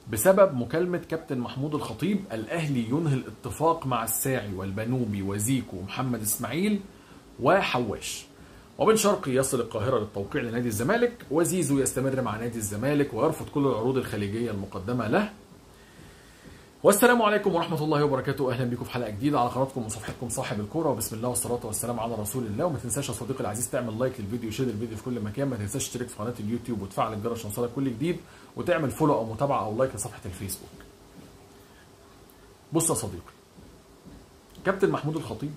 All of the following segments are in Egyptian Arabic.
بسبب مكالمة كابتن محمود الخطيب الأهلي ينهي الاتفاق مع الساعي والبنوبي وزيكو ومحمد إسماعيل وحواش وبن شرقي يصل القاهرة للتوقيع لنادي الزمالك وزيزو يستمر مع نادي الزمالك ويرفض كل العروض الخليجية المقدمة له والسلام عليكم ورحمة الله وبركاته أهلا بكم في حلقة جديدة على قناتكم وصفحتكم صاحب الكورة وبسم الله والصلاة والسلام على رسول الله وما تنساش يا صديقي العزيز تعمل لايك للفيديو وشير الفيديو في كل مكان ما تنساش تشترك في قناة اليوتيوب وتفعل الجرس عشان يوصلك كل جديد وتعمل فولو أو متابعة أو لايك لصفحة الفيسبوك بص يا صديقي كابتن محمود الخطيب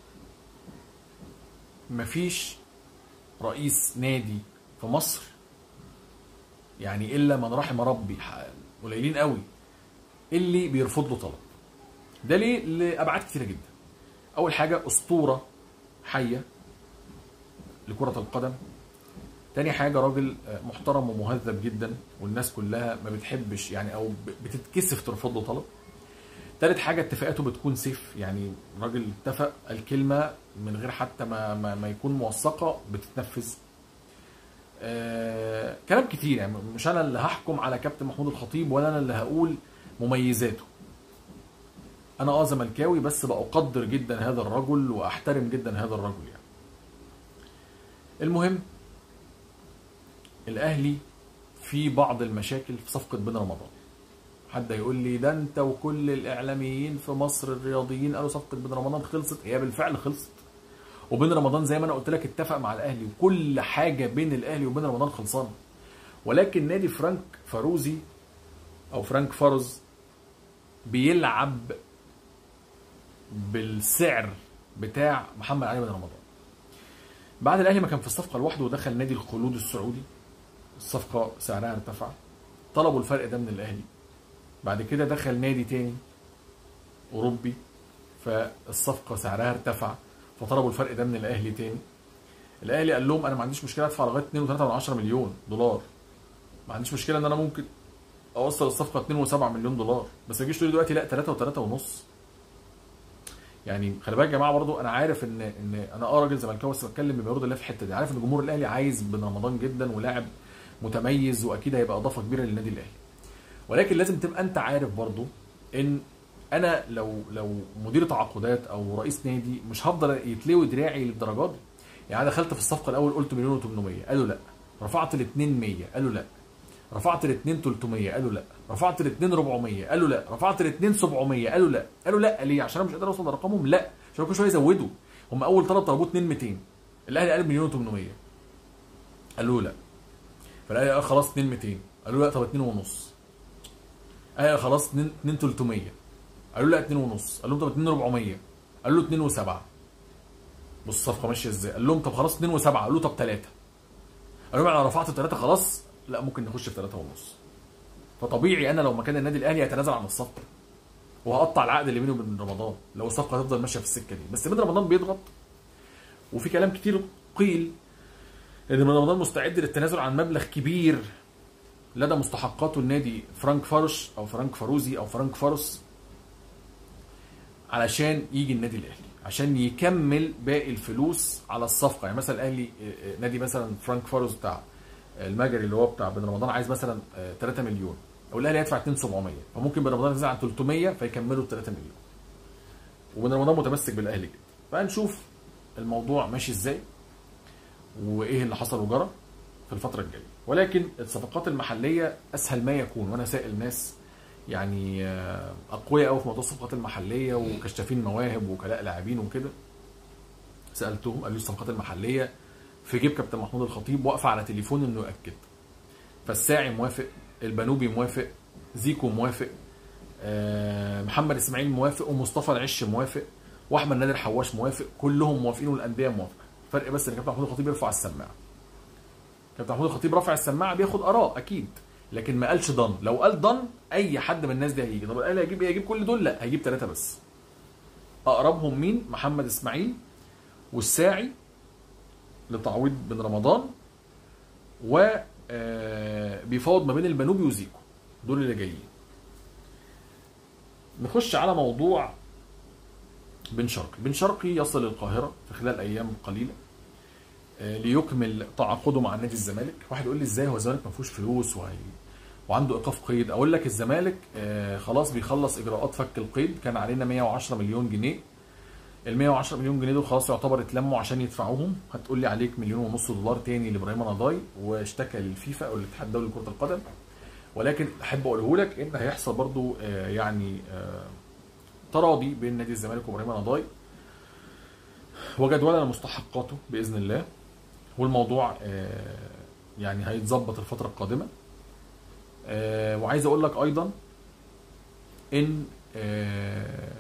مفيش رئيس نادي في مصر يعني الا من رحم ربي قليلين قوي اللي بيرفض له طلب ده ليه لابعاد كتيره جدا اول حاجه اسطوره حيه لكره القدم تاني حاجه راجل محترم ومهذب جدا والناس كلها ما بتحبش يعني او بتتكسف ترفض له طلب تالت حاجة اتفاقاته بتكون سيف يعني راجل اتفق الكلمة من غير حتى ما, ما, ما يكون موثقة بتتنفذ آه كلام كتير يعني مش انا اللي هحكم على كابتن محمود الخطيب ولا انا اللي هقول مميزاته انا اه زملكاوي بس بقدر جدا هذا الرجل واحترم جدا هذا الرجل يعني المهم الاهلي في بعض المشاكل في صفقة بن رمضان حد يقول لي ده انت وكل الاعلاميين في مصر الرياضيين قالوا صفقه بن رمضان خلصت هي بالفعل خلصت وبن رمضان زي ما انا قلت لك اتفق مع الاهلي وكل حاجه بين الاهلي وبين رمضان خلصانه ولكن نادي فرانك فاروزي او فرانك فاروز بيلعب بالسعر بتاع محمد علي بن رمضان بعد الاهلي ما كان في الصفقه لوحده ودخل نادي الخلود السعودي الصفقه سعرها ارتفع طلبوا الفرق ده من الاهلي بعد كده دخل نادي تاني اوروبي فالصفقه سعرها ارتفع فطلبوا الفرق ده من الاهلي تاني الاهلي قال لهم انا ما عنديش مشكله ادفع لغايه 2.3 مليون دولار ما عنديش مشكله ان انا ممكن اوصل الصفقه 2.7 مليون دولار بس ما تجيش تقول دلوقتي لا 3 و3 ونص يعني خلي بالك يا جماعه برضو انا عارف ان ان انا اه راجل زملكاوي بس بتكلم بما يرضي الله في الحته دي عارف ان جمهور الاهلي عايز بن رمضان جدا ولاعب متميز واكيد هيبقى اضافه كبيره للنادي الاهلي ولكن لازم تبقى انت عارف برضو ان انا لو لو مدير تعاقدات او رئيس نادي مش هفضل يتلوي دراعي للدرجات دي يعني انا دخلت في الصفقه الاول قلت مليون و800 قالوا لا رفعت الاثنين 100 قالوا لا رفعت الاثنين 300 قالوا لا رفعت الاثنين 400 قالوا لا رفعت الاثنين 700 قالوا لا قالوا لا ليه عشان انا مش قادر اوصل لارقامهم لا عشان كل شويه يزودوا هم اول طلب طلبوه 2 200 الاهلي قال مليون و800 قالوا لا فالاهلي قال خلاص 2 200 قالوا لا طب 2 ونص ايوه خلاص 2 2 300 قالوا لا 2 ونص قال لهم طب 2 400 قالوا له 2 و7 بص الصفقه ماشيه ازاي قال لهم طب خلاص 2 و7 قالوا له طب 3 قالوا لهم انا رفعت 3 خلاص لا ممكن نخش في 3 ونص فطبيعي انا لو مكان النادي الاهلي هتنازل عن الصفقه وهقطع العقد اللي بينه وبين رمضان لو الصفقه هتفضل ماشيه في السكه دي بس بين رمضان بيضغط وفي كلام كتير قيل ان من رمضان مستعد للتنازل عن مبلغ كبير لدى مستحقاته النادي فرانك فارش او فرانك فاروزي او فرانك فارس علشان يجي النادي الاهلي عشان يكمل باقي الفلوس على الصفقه يعني مثلا الاهلي نادي مثلا فرانك فاروز بتاع المجري اللي هو بتاع بن رمضان عايز مثلا 3 مليون او الاهلي هيدفع 2 700 فممكن بن رمضان ينزل عن 300 فيكملوا ب 3 مليون وبن رمضان متمسك بالاهلي جدا فهنشوف الموضوع ماشي ازاي وايه اللي حصل وجرى في الفتره الجايه ولكن الصفقات المحليه اسهل ما يكون وانا سائل ناس يعني اقوياء قوي في موضوع الصفقات المحليه وكشافين مواهب وكلاء لاعبين وكده سالتهم قالوا لي الصفقات المحليه في جيب كابتن محمود الخطيب واقفه على تليفون انه ياكد فالساعي موافق البنوبي موافق زيكو موافق محمد اسماعيل موافق ومصطفى العش موافق واحمد نادر حواش موافق كلهم موافقين والانديه موافقه فرق بس ان كابتن محمود الخطيب يرفع السماعه كابتن محمود الخطيب رافع السماعه بياخد اراء اكيد لكن ما قالش ضن لو قال ضن اي حد من الناس دي هيجي طب الاهلي هيجيب هيجيب كل دول لا هيجيب ثلاثه بس اقربهم مين محمد اسماعيل والساعي لتعويض بن رمضان و بيفاوض ما بين البنوبي وزيكو دول اللي جايين نخش على موضوع بن شرقي بن شرقي يصل القاهره في خلال ايام قليله ليكمل تعاقده مع نادي الزمالك واحد يقول لي ازاي هو الزمالك ما فيهوش فلوس وهي وعنده ايقاف قيد اقول لك الزمالك آه، خلاص بيخلص اجراءات فك القيد كان علينا 110 مليون جنيه ال 110 مليون جنيه دول خلاص يعتبر اتلموا عشان يدفعوهم هتقول لي عليك مليون ونص دولار تاني لابراهيم نضاي واشتكى للفيفا او الاتحاد الدولي لكره القدم ولكن احب اقوله لك ان هيحصل برضو آه، يعني آه، تراضي بين نادي الزمالك وابراهيم نضاي وجدولنا مستحقاته باذن الله والموضوع آه، يعني هيتظبط الفتره القادمه آه، وعايز اقول لك ايضا ان آه،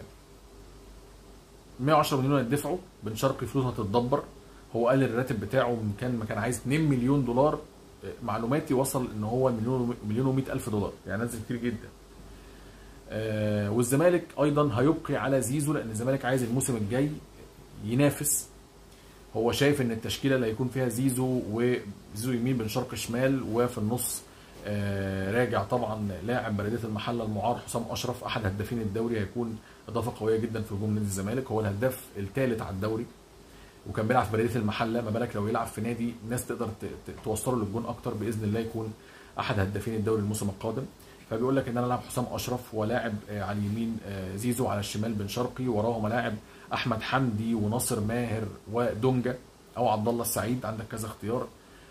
110 مليون هيدفعوا بن شرقي فلوس هتتدبر هو قال الراتب بتاعه من كان ما كان عايز 2 مليون دولار آه، معلوماتي وصل ان هو مليون مليون و100 الف دولار يعني نزل كتير جدا آه، والزمالك ايضا هيبقي على زيزو لان الزمالك عايز الموسم الجاي ينافس هو شايف ان التشكيله اللي هيكون فيها زيزو وزيزو يمين بن شرقي شمال وفي النص آه، راجع طبعا لاعب بلديه المحله المعار حسام اشرف احد هدافين الدوري هيكون اضافه قويه جدا في هجوم نادي الزمالك هو الهداف الثالث على الدوري وكان بيلعب في بلديه المحله ما بالك لو يلعب في نادي ناس تقدر ت- ت- توصله للجون اكتر باذن الله يكون احد هدافين الدوري الموسم القادم فبيقول لك ان انا لاعب حسام اشرف ولاعب آه، على اليمين آه، زيزو على الشمال بن شرقي وراهم لاعب احمد حمدي وناصر ماهر ودونجا او عبد الله السعيد عندك كذا اختيار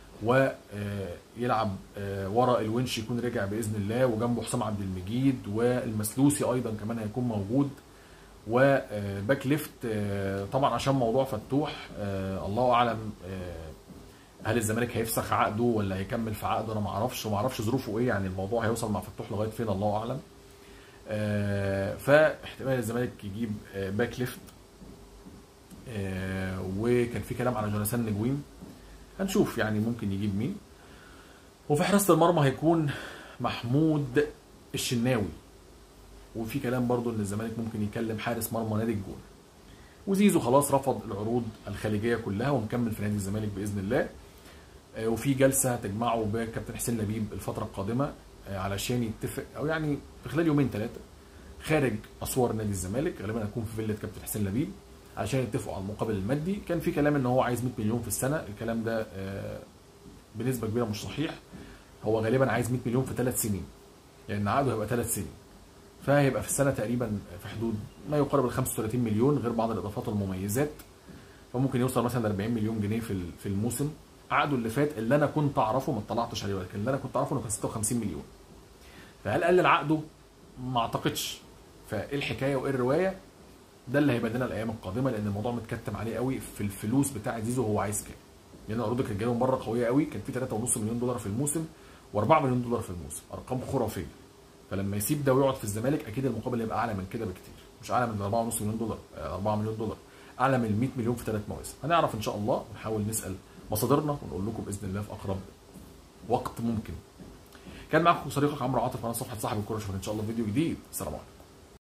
ويلعب ورا الونش يكون رجع باذن الله وجنبه حسام عبد المجيد والمسلوسي ايضا كمان هيكون موجود وباك ليفت آه، طبعا عشان موضوع فتوح آه، الله اعلم آه، هل الزمالك هيفسخ عقده ولا هيكمل في عقده انا ما اعرفش وما اعرفش ظروفه ايه يعني الموضوع هيوصل مع فتوح لغايه فين الله اعلم آه، فاحتمال الزمالك يجيب آه، باك ليفت آه، وكان في كلام على جوناثان نجويم هنشوف يعني ممكن يجيب مين وفي حراسه المرمى هيكون محمود الشناوي وفي كلام برضو ان الزمالك ممكن يكلم حارس مرمى نادي الجون وزيزو خلاص رفض العروض الخليجيه كلها ومكمل في نادي الزمالك باذن الله آه، وفي جلسه تجمعه بكابتن حسين لبيب الفتره القادمه آه، علشان يتفق او يعني في خلال يومين ثلاثه خارج اسوار نادي الزمالك غالبا هيكون في فيلا كابتن حسين لبيب عشان يتفقوا على المقابل المادي كان في كلام ان هو عايز 100 مليون في السنه الكلام ده آه، بنسبه كبيره مش صحيح هو غالبا عايز 100 مليون في ثلاث سنين لان عقده هيبقى ثلاث سنين فهيبقى في السنه تقريبا في حدود ما يقارب ال 35 مليون غير بعض الاضافات والمميزات فممكن يوصل مثلا ل 40 مليون جنيه في ال- في الموسم عقده اللي فات اللي انا كنت اعرفه ما اطلعتش عليه ولكن اللي انا كنت اعرفه انه كان 56 مليون فهل قلل عقده؟ ما اعتقدش فايه الحكايه وايه الروايه؟ ده اللي هيبقى لنا الايام القادمه لان الموضوع متكتم عليه قوي في الفلوس بتاع زيزو هو عايز كام لان عروضه كانت جايه من بره قويه قوي كان في 3.5 مليون دولار في الموسم و4 مليون دولار في الموسم ارقام خرافيه فلما يسيب ده ويقعد في الزمالك اكيد المقابل هيبقى اعلى من كده بكتير مش اعلى من 4.5 مليون دولار آه، 4 مليون دولار اعلى من 100 مليون في ثلاث مواسم هنعرف ان شاء الله ونحاول نسال مصادرنا ونقول لكم باذن الله في اقرب وقت ممكن كان معكم صديقك عمرو عاطف على صفحه صاحب الكوره اشوفكم ان شاء الله في فيديو جديد السلام عليكم